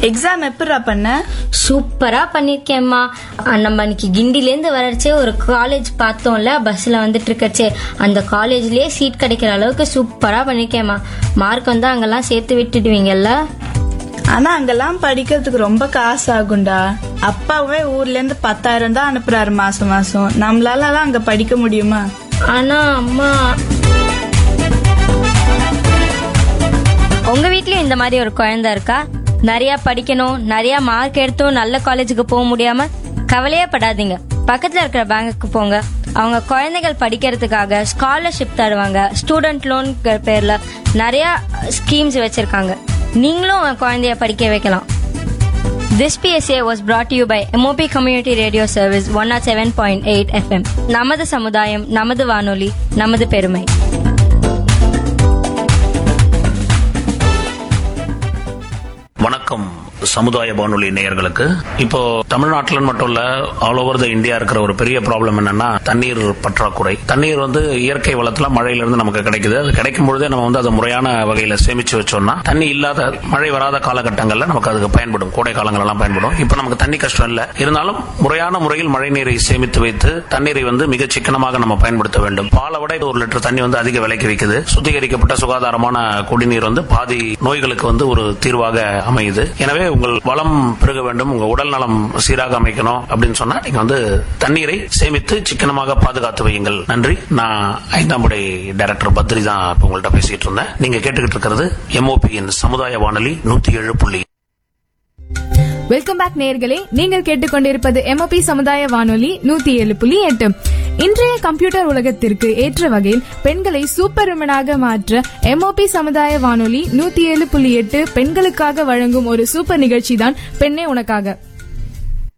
Exam எப்படிடா பண்ண சூப்பரா பண்ணிருக்கேம்மா அஹ் நம்ம அன்னைக்கு கிண்டிலேருந்து வரச்சே ஒரு காலேஜ் பார்த்தோம்ல பஸ்ல வந்துட்டு இருக்கச்சே அந்த காலேஜ்லயே சீட் கிடைக்கிற அளவுக்கு சூப்பரா பண்ணிருக்கேம்மா மார்க் வந்து அங்கெல்லாம் சேர்த்து விட்டுடுவீங்கல்ல ஆனா அங்கெல்லாம் படிக்கிறதுக்கு ரொம்ப காசு ஆகும்டா அப்பாவே ஊர்ல இருந்து பத்தாயிரம் தான் அனுப்புறாரு மாசம் மாசம் நம்மளால எல்லாம் அங்க படிக்க முடியுமா ஆனா அம்மா உங்க வீட்லயும் இந்த மாதிரி ஒரு குழந்தை இருக்கா நிறைய படிக்கணும் நிறைய மார்க் எடுத்தும் நல்ல காலேஜுக்கு போக முடியாம கவலையே படாதீங்க பக்கத்துல இருக்கிற பேங்குக்கு போங்க அவங்க குழந்தைகள் படிக்கிறதுக்காக ஸ்காலர்ஷிப் தருவாங்க ஸ்டூடெண்ட் லோன் பேர்ல நிறைய ஸ்கீம்ஸ் வச்சிருக்காங்க நீங்களும் உங்க குழந்தைய படிக்க வைக்கலாம் This PSA was brought to you by MOP Community Radio Service 107.8 FM. நமது சமுதாயம் நமது வானொலி நமது பெருமை வணக்கம் சமுதாய வானொலி நேயர்களுக்கு இப்போ தமிழ்நாட்டில் மட்டும் இல்ல ஆல் ஓவர் த இந்தியா இருக்கிற ஒரு பெரிய ப்ராப்ளம் என்னன்னா தண்ணீர் பற்றாக்குறை தண்ணீர் வந்து இயற்கை வளத்துல மழையில இருந்து நமக்கு கிடைக்குது அது கிடைக்கும் பொழுதே நம்ம வந்து அதை முறையான வகையில சேமிச்சு வச்சோம்னா தண்ணி இல்லாத மழை வராத காலகட்டங்கள்ல நமக்கு அதுக்கு பயன்படும் கோடை காலங்களெல்லாம் பயன்படும் இப்போ நமக்கு தண்ணி கஷ்டம் இல்ல இருந்தாலும் முறையான முறையில் மழை நீரை சேமித்து வைத்து தண்ணீரை வந்து மிக சிக்கனமாக நம்ம பயன்படுத்த வேண்டும் பாலை விட ஒரு லிட்டர் தண்ணி வந்து அதிக விலைக்கு விற்குது சுத்திகரிக்கப்பட்ட சுகாதாரமான குடிநீர் வந்து பாதி நோய்களுக்கு வந்து ஒரு தீர்வாக அமையுது எனவே உங்கள் வளம் பெருக வேண்டும் உங்க உடல் நலம் சீராக அமைக்கணும் அப்படின்னு சொன்னா நீங்க வந்து தண்ணீரை சேமித்து சிக்கனமாக பாதுகாத்து வையுங்கள் நன்றி நான் ஐந்தாம் படை டைரக்டர் பத்ரி தான் இப்ப உங்கள்ட்ட பேசிட்டு இருந்தேன் நீங்க கேட்டுக்கிட்டு இருக்கிறது எம்ஓபியின் சமுதாய வானொலி நூத்தி ஏழு புள்ளி வெல்கம் பேக் நேயர்களே நீங்கள் கேட்டுக்கொண்டிருப்பது எம்ஓபி சமுதாய வானொலி நூத்தி ஏழு புள்ளி எட்டு இன்றைய கம்ப்யூட்டர் உலகத்திற்கு ஏற்ற வகையில் பெண்களை சூப்பர் விமனாக மாற்ற எம்ஓபி சமுதாய வானொலி நூத்தி ஏழு புள்ளி எட்டு பெண்களுக்காக வழங்கும் ஒரு சூப்பர் நிகழ்ச்சி தான் பெண்ணே உனக்காக